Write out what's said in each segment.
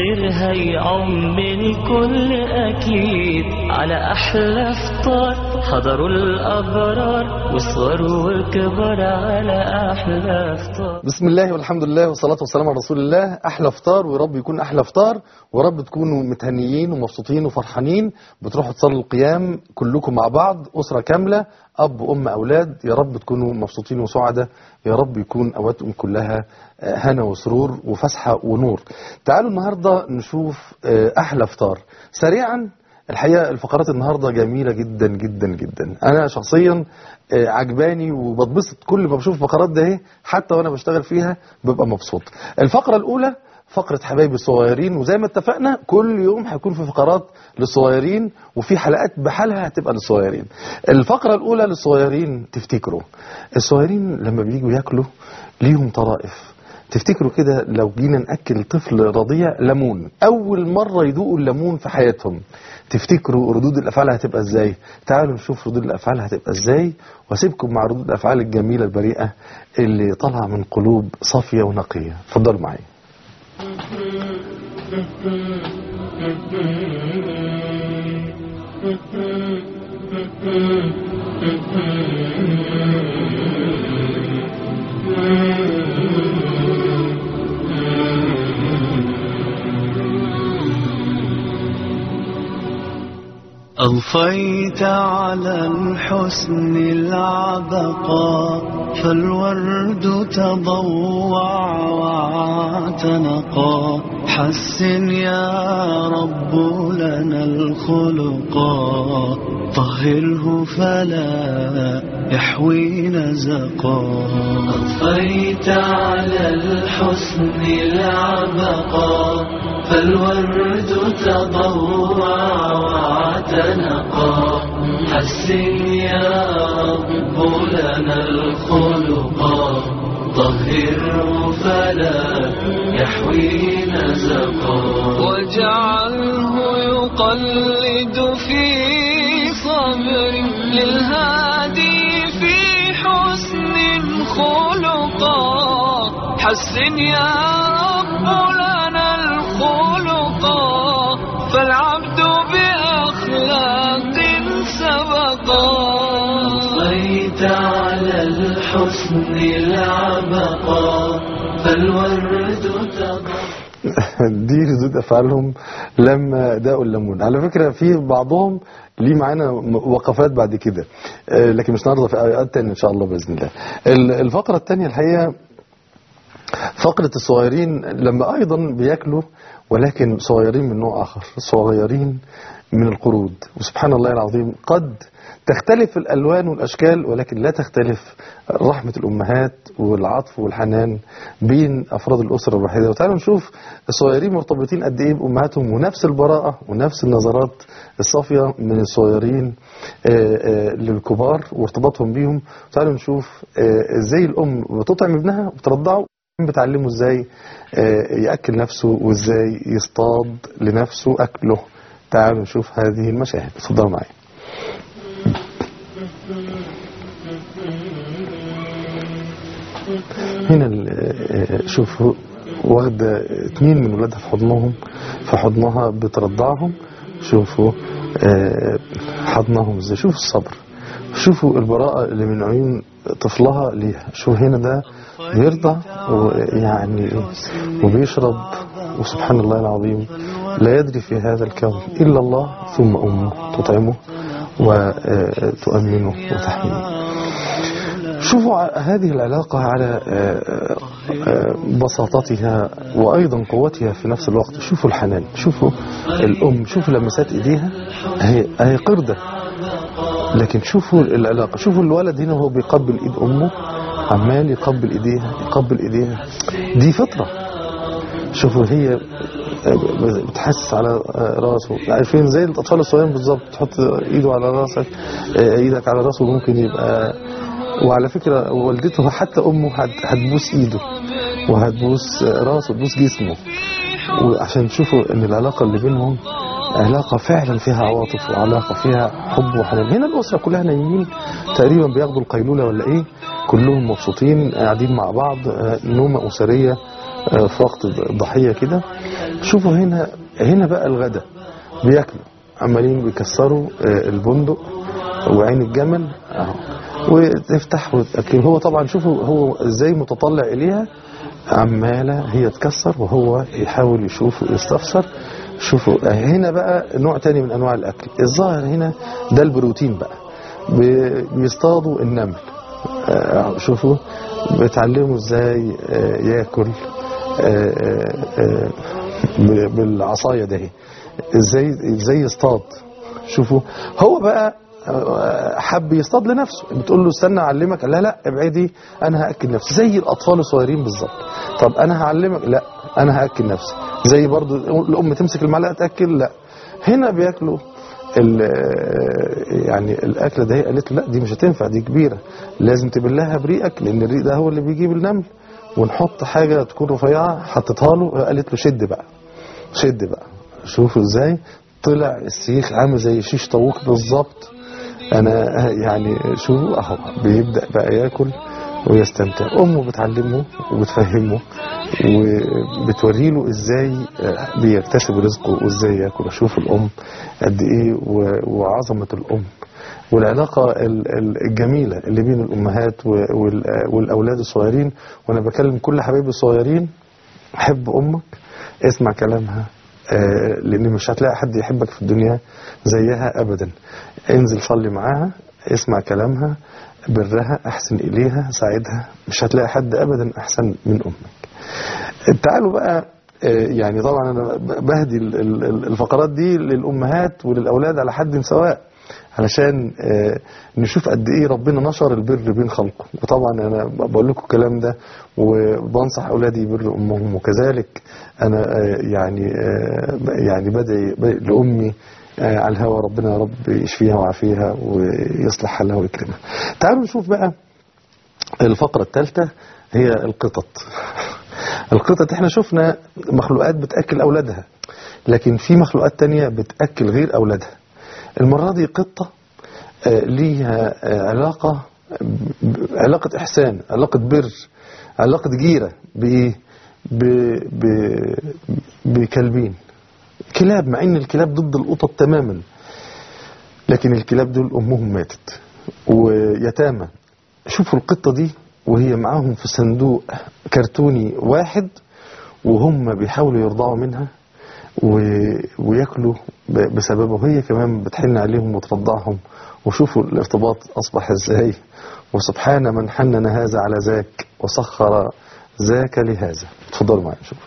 والخير هيعم الكل أكيد على أحلى فطار حضروا الأبرار وصغروا والكبار على أحلى فطار بسم الله والحمد لله والصلاة والسلام على رسول الله أحلى فطار ورب يكون أحلى فطار ورب تكونوا متهنيين ومبسوطين وفرحانين بتروحوا تصلوا القيام كلكم مع بعض أسرة كاملة أب أم أولاد يا رب تكونوا مبسوطين وسعداء يا رب يكون أوقاتكم كلها آه، هنا وسرور وفسحة ونور تعالوا النهاردة نشوف آه، أحلى فطار سريعا الحقيقة الفقرات النهاردة جميلة جدا جدا جدا أنا شخصيا آه، عجباني وبتبسط كل ما بشوف الفقرات ده اهي حتى وأنا بشتغل فيها ببقى مبسوط الفقرة الأولى فقرة حبايبي الصغيرين وزي ما اتفقنا كل يوم هيكون في فقرات للصغيرين وفي حلقات بحالها هتبقى للصغيرين الفقرة الأولى للصغيرين تفتكروا الصغيرين لما بييجوا ياكلوا ليهم طرائف تفتكروا كده لو جينا نأكل طفل رضيع ليمون أول مرة يدوقوا الليمون في حياتهم تفتكروا ردود الأفعال هتبقى إزاي تعالوا نشوف ردود الأفعال هتبقى إزاي واسيبكم مع ردود الأفعال الجميلة البريئة اللي طالعة من قلوب صافية ونقية اتفضلوا معايا أضفيت على الحسن العبقى فالورد تضوع واعتنقا حسن يا رب لنا الخلقا طهره فلا يحوي نزقا أضفيت على الحسن العبقا فالورد تضوع واعتنقا حسن يا رب لنا الخلقا طهره فلا يحوي نزقا واجعله يقلد في صبر للهادي في حسن خلقا حسن يا رب لنا الخلقا فالعبد بأخلاق سبقا أضفيت على الحسن العبقا فالورد تضحى دي ردود افعالهم لما داقوا الليمون على فكره في بعضهم ليه معانا وقفات بعد كده آه، لكن مش النهارده في اوقات تانية ان شاء الله باذن الله ال- الفقره الثانيه الحقيقه فقرة الصغيرين لما أيضا بياكلوا ولكن صغيرين من نوع آخر صغيرين من القرود وسبحان الله العظيم قد تختلف الألوان والأشكال ولكن لا تختلف رحمة الأمهات والعطف والحنان بين أفراد الأسرة الواحدة وتعالوا نشوف الصغيرين مرتبطين قد إيه بأمهاتهم ونفس البراءة ونفس النظرات الصافية من الصغيرين آه، آه، للكبار وارتباطهم بيهم تعالوا نشوف آه، ازاي الأم بتطعم ابنها وبترضعه بتعلمه ازاي آه، يأكل نفسه وازاي يصطاد لنفسه أكله تعالوا نشوف هذه المشاهد اتفضلوا معايا هنا ال- آه، شوفوا واخدة اتنين من ولادها في حضنهم في حضنها بترضعهم شوفوا آه، حضنهم ازاي شوفوا الصبر شوفوا البراءة اللي من عيون طفلها ليها شوف هنا ده بيرضع ويعني وبيشرب وسبحان الله العظيم لا يدري في هذا الكون إلا الله ثم أمه تطعمه وتؤمنه وتحميه شوفوا ع- هذه العلاقة على آه، آه، بساطتها وأيضا قوتها في نفس الوقت شوفوا الحنان شوفوا الأم شوفوا لمسات إيديها هي, هي قردة لكن شوفوا العلاقة شوفوا الولد هنا وهو بيقبل إيد أمه عمال يقبل إيديها يقبل إيديها دي فطرة شوفوا هي بتحسس على راسه عارفين زي الاطفال الصغيرين بالظبط تحط ايده على راسك ايدك على راسه ممكن يبقى وعلى فكرة والدته حتى امه هت- هتبوس ايده وهتبوس راسه تبوس جسمه وعشان تشوفوا ان العلاقة اللي بينهم علاقة فعلا فيها عواطف وعلاقة فيها حب وحنان هنا الأسرة كلها نايمين تقريبا بياخدوا القيلولة ولا إيه كلهم مبسوطين قاعدين مع بعض آه، نومة أسرية آه، في وقت الضحية كده شوفوا هنا هنا بقى الغداء بياكلوا عمالين بيكسروا آه، البندق وعين الجمل اهو وتفتح وتأكل هو طبعا شوفوا هو ازاي متطلع اليها عمالة هي تكسر وهو يحاول يشوف ويستفسر شوفوا هنا بقى نوع تاني من انواع الاكل الظاهر هنا ده البروتين بقى بي- بيصطادوا النمل آه، شوفوا بيتعلموا ازاي آه، ياكل آه، آه، آه، ب- بالعصايه ده ازاي ازاي يصطاد شوفوا هو بقى آه، حب يصطاد لنفسه بتقول له استنى اعلمك لا لا ابعدي انا هاكل نفسي زي الاطفال الصغيرين بالظبط طب انا هعلمك لا انا هاكل نفسي زي برضو الام تمسك المعلقه تاكل لا هنا بياكلوا ال- يعني الاكله ده هي قالت له لا دي مش هتنفع دي كبيره لازم تبلها بريقك لان الريق ده هو اللي بيجيب النمل ونحط حاجه تكون رفيعه حطيتها له قالت له شد بقى شد بقى شوفوا ازاي طلع السيخ عامل زي شيش طاووق بالظبط انا يعني شوفوا اهو بيبدا بقى ياكل ويستمتع امه بتعلمه وبتفهمه وبتوري له ازاي بيكتسب رزقه وازاي ياكل شوف الام قد ايه و- وعظمه الام والعلاقة ال- ال- الجميلة اللي بين الأمهات و- وال- والأولاد الصغيرين وأنا بكلم كل حبايبي الصغيرين حب أمك اسمع كلامها آه، لأن مش هتلاقي حد يحبك في الدنيا زيها أبدا انزل صلي معاها اسمع كلامها برها أحسن إليها ساعدها مش هتلاقي حد أبدا أحسن من أمك تعالوا بقى آه، يعني طبعا أنا بهدي ال- ال- الفقرات دي للأمهات وللأولاد على حد سواء علشان آه، نشوف قد ايه ربنا نشر البر بين خلقه وطبعا انا بقول لكم الكلام ده وبنصح اولادي يبروا امهم وكذلك انا آه، يعني آه، يعني بدعي لامي آه، على الهوى ربنا يا رب يشفيها ويعافيها ويصلح حالها ويكرمها تعالوا نشوف بقى الفقرة الثالثة هي القطط القطط احنا شفنا مخلوقات بتأكل أولادها لكن في مخلوقات تانية بتأكل غير أولادها المرة دي قطة آه، ليها آه، علاقة ب- علاقة إحسان علاقة بر علاقة جيرة بإيه ب- ب- بكلبين كلاب مع ان الكلاب ضد القطط تماما لكن الكلاب دول امهم ماتت ويتامى شوفوا القطة دي وهي معاهم في صندوق كرتوني واحد وهم بيحاولوا يرضعوا منها و... وياكلوا ب... بسببه هي كمان بتحن عليهم وترضعهم وشوفوا الارتباط أصبح ازاي وسبحان من حنن هذا على ذاك وسخر ذاك لهذا اتفضلوا معايا شوفوا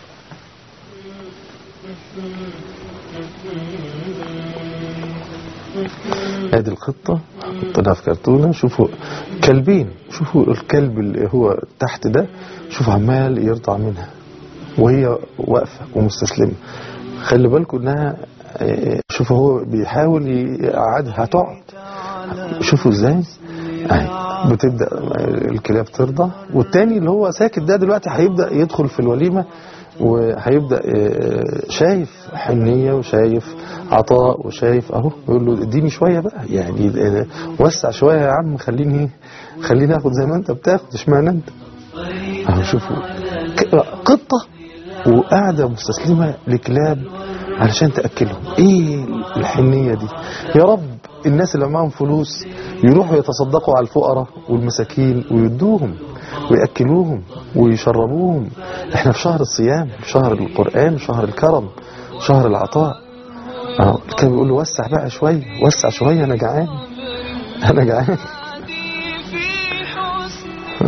ادي القطة حطيناها في كرتونة شوفوا كلبين شوفوا الكلب اللي هو تحت ده شوفوا عمال يرضع منها وهي واقفة ومستسلمة خلي بالكم انها آه، شوفوا هو بيحاول يقعدها هتقعد شوفوا ازاي اهي بتبدا الكلاب ترضع والتاني اللي هو ساكت ده دلوقتي هيبدا يدخل في الوليمه وهيبدا آه، شايف حنيه وشايف عطاء وشايف اهو يقول له اديني شويه بقى يعني آه، وسع شويه يا عم خليني خليني اخد زي ما انت بتاخد اشمعنى انت اهو شوفوا ك- قطه وقاعده مستسلمه لكلاب علشان تاكلهم ايه الحنيه دي يا رب الناس اللي معاهم فلوس يروحوا يتصدقوا على الفقراء والمساكين ويدوهم ويأكلوهم ويشربوهم احنا في شهر الصيام شهر القرآن شهر الكرم شهر العطاء اه كان بيقول له وسع بقى شوية وسع شوية انا جعان انا جعان في حسن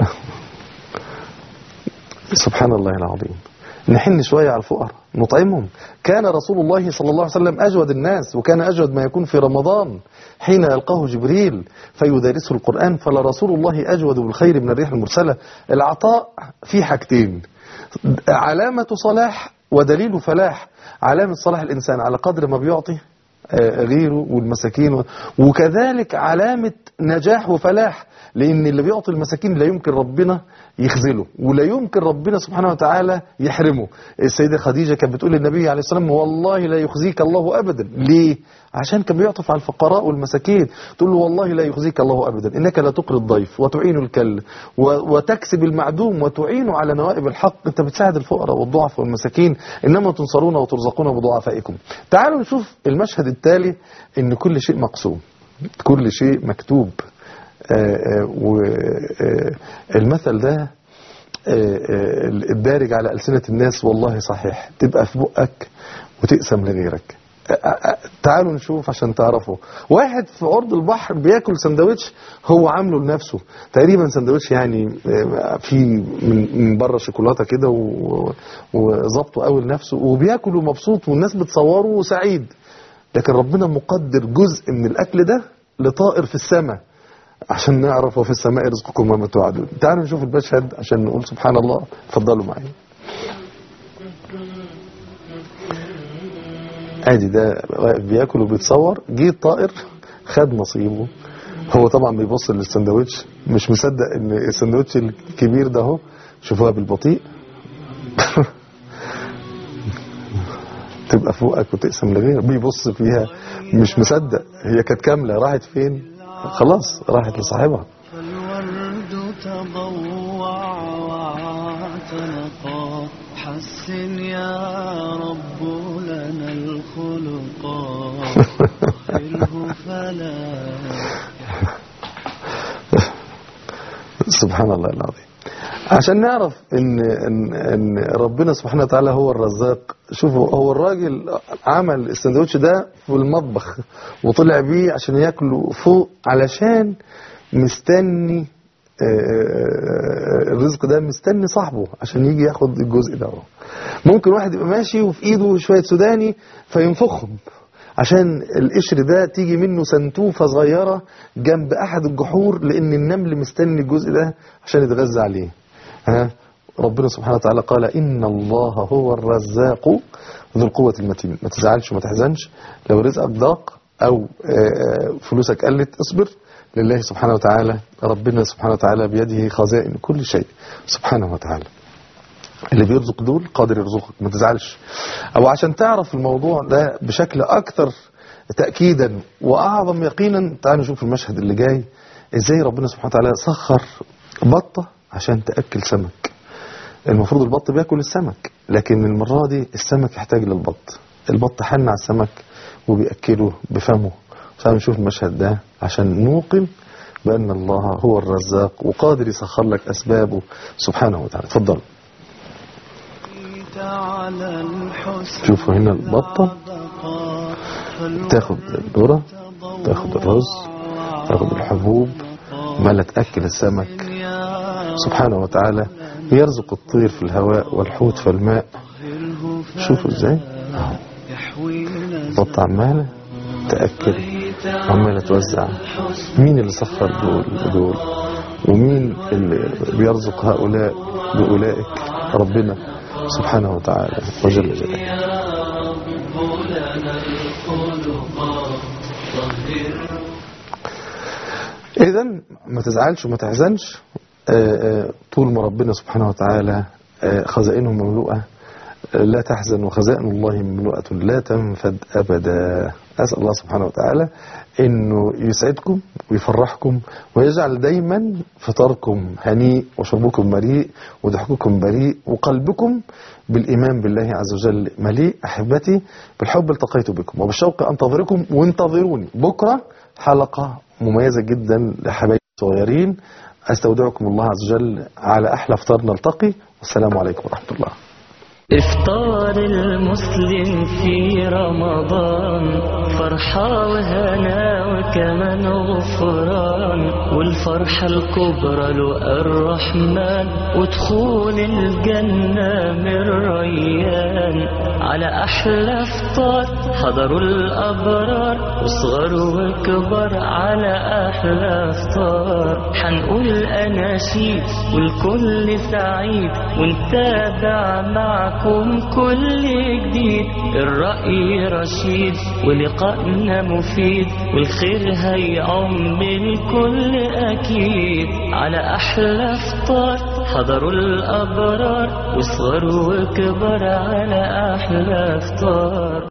سبحان الله العظيم نحن شوية على الفقراء نطعمهم كان رسول الله صلى الله عليه وسلم أجود الناس وكان أجود ما يكون في رمضان حين يلقاه جبريل فيدارسه القرآن فلرسول الله أجود بالخير من الريح المرسلة العطاء في حاجتين علامة صلاح ودليل فلاح علامة صلاح الإنسان على قدر ما بيعطي آه، غيره والمساكين و- وكذلك علامة نجاح وفلاح لأن اللي بيعطي المساكين لا يمكن ربنا يخذله ولا يمكن ربنا سبحانه وتعالى يحرمه السيدة خديجة كانت بتقول للنبي عليه الصلاة والسلام والله لا يخزيك الله أبدا ليه؟ عشان كان بيعطف على الفقراء والمساكين تقول له والله لا يخزيك الله أبدا إنك لا تقري الضيف وتعين الكل و- وتكسب المعدوم وتعين على نوائب الحق أنت بتساعد الفقراء والضعف والمساكين إنما تنصرون وترزقون بضعفائكم تعالوا نشوف المشهد التالي إن كل شيء مقسوم كل شيء مكتوب والمثل ده آه، آه، الدارج على ألسنة الناس والله صحيح تبقى في بقك وتقسم لغيرك آه، آه، تعالوا نشوف عشان تعرفوا واحد في عرض البحر بياكل سندوتش هو عامله لنفسه تقريبا سندوتش يعني آه، في من من بره شوكولاته كده و- وظبطه قوي لنفسه وبياكل ومبسوط والناس بتصوره سعيد لكن ربنا مقدر جزء من الاكل ده لطائر في السماء عشان نعرف وفي السماء رزقكم وما توعدون تعالوا نشوف المشهد عشان نقول سبحان الله اتفضلوا معي ادي ده واقف بياكل وبيتصور جه الطائر خد نصيبه هو طبعا بيبص للسندوتش مش مصدق ان السندوتش الكبير ده اهو شوفوها بالبطيء تبقى فوقك وتقسم لغيرك بيبص فيها مش مصدق هي كانت كامله راحت فين خلاص راحت لصاحبها فالورد تضوع واعتنقا حسن يا رب لنا الخلقا خله فلا سبحان الله العظيم عشان نعرف ان ان ان ربنا سبحانه وتعالى هو الرزاق شوفوا هو الراجل عمل السندوتش ده في المطبخ وطلع بيه عشان ياكله فوق علشان مستني آه، الرزق ده مستني صاحبه عشان يجي ياخد الجزء ده ممكن واحد يبقى ماشي وفي ايده شويه سوداني فينفخهم عشان القشر ده تيجي منه سنتوفة صغيرة جنب أحد الجحور لأن النمل مستني الجزء ده عشان يتغذى عليه ها ربنا سبحانه وتعالى قال إن الله هو الرزاق ذو القوة المتين ما تزعلش وما تحزنش لو رزقك ضاق أو آه، فلوسك قلت اصبر لله سبحانه وتعالى ربنا سبحانه وتعالى بيده خزائن كل شيء سبحانه وتعالى اللي بيرزق دول قادر يرزقك ما تزعلش او عشان تعرف الموضوع ده بشكل اكثر تاكيدا واعظم يقينا تعالوا نشوف المشهد اللي جاي ازاي ربنا سبحانه وتعالى سخر بطه عشان تاكل سمك المفروض البط بياكل السمك لكن المره دي السمك يحتاج للبط البط حن على السمك وبياكله بفمه تعالوا نشوف المشهد ده عشان نوقن بان الله هو الرزاق وقادر يسخر لك اسبابه سبحانه وتعالى اتفضل على الحسن شوفوا هنا البطة تاخد الذرة تاخد الرز تاخد الحبوب ما تأكل السمك سبحانه وتعالى يرزق الطير في الهواء والحوت في الماء شوفوا ازاي اهو البطة عمالة تأكل وعمالة توزع مين اللي سخر دول دول ومين اللي بيرزق هؤلاء بأولئك ربنا سبحانه وتعالى وجل جلاله إذا ما تزعلش وما تحزنش آه، آه، طول ما ربنا سبحانه وتعالى آه، خزائنه مملوءة آه، لا تحزن وخزائن الله مملوءة لا تنفد أبدا أسأل الله سبحانه وتعالى أنه يسعدكم ويفرحكم ويجعل دايما فطركم هنيء وشربكم مريء وضحككم بريء وقلبكم بالإيمان بالله عز وجل مليء أحبتي بالحب التقيت بكم وبالشوق أنتظركم وانتظروني بكرة حلقة مميزة جدا لحبايبي الصغيرين أستودعكم الله عز وجل على أحلى فطار نلتقي والسلام عليكم ورحمة الله إفطار المسلم في رمضان فرحة وهنا وكمان غفران والفرحة الكبرى له الرحمن ودخول الجنة من ريان على أحلى فطار حضروا الأبرار وصغر وكبر على أحلى فطار حنقول أناشيد والكل سعيد ونتابع معكم معاكم كل جديد الرأي رشيد ولقائنا مفيد والخير هيعم الكل أكيد على أحلى فطار حضروا الأبرار وصغروا وكبر على أحلى فطار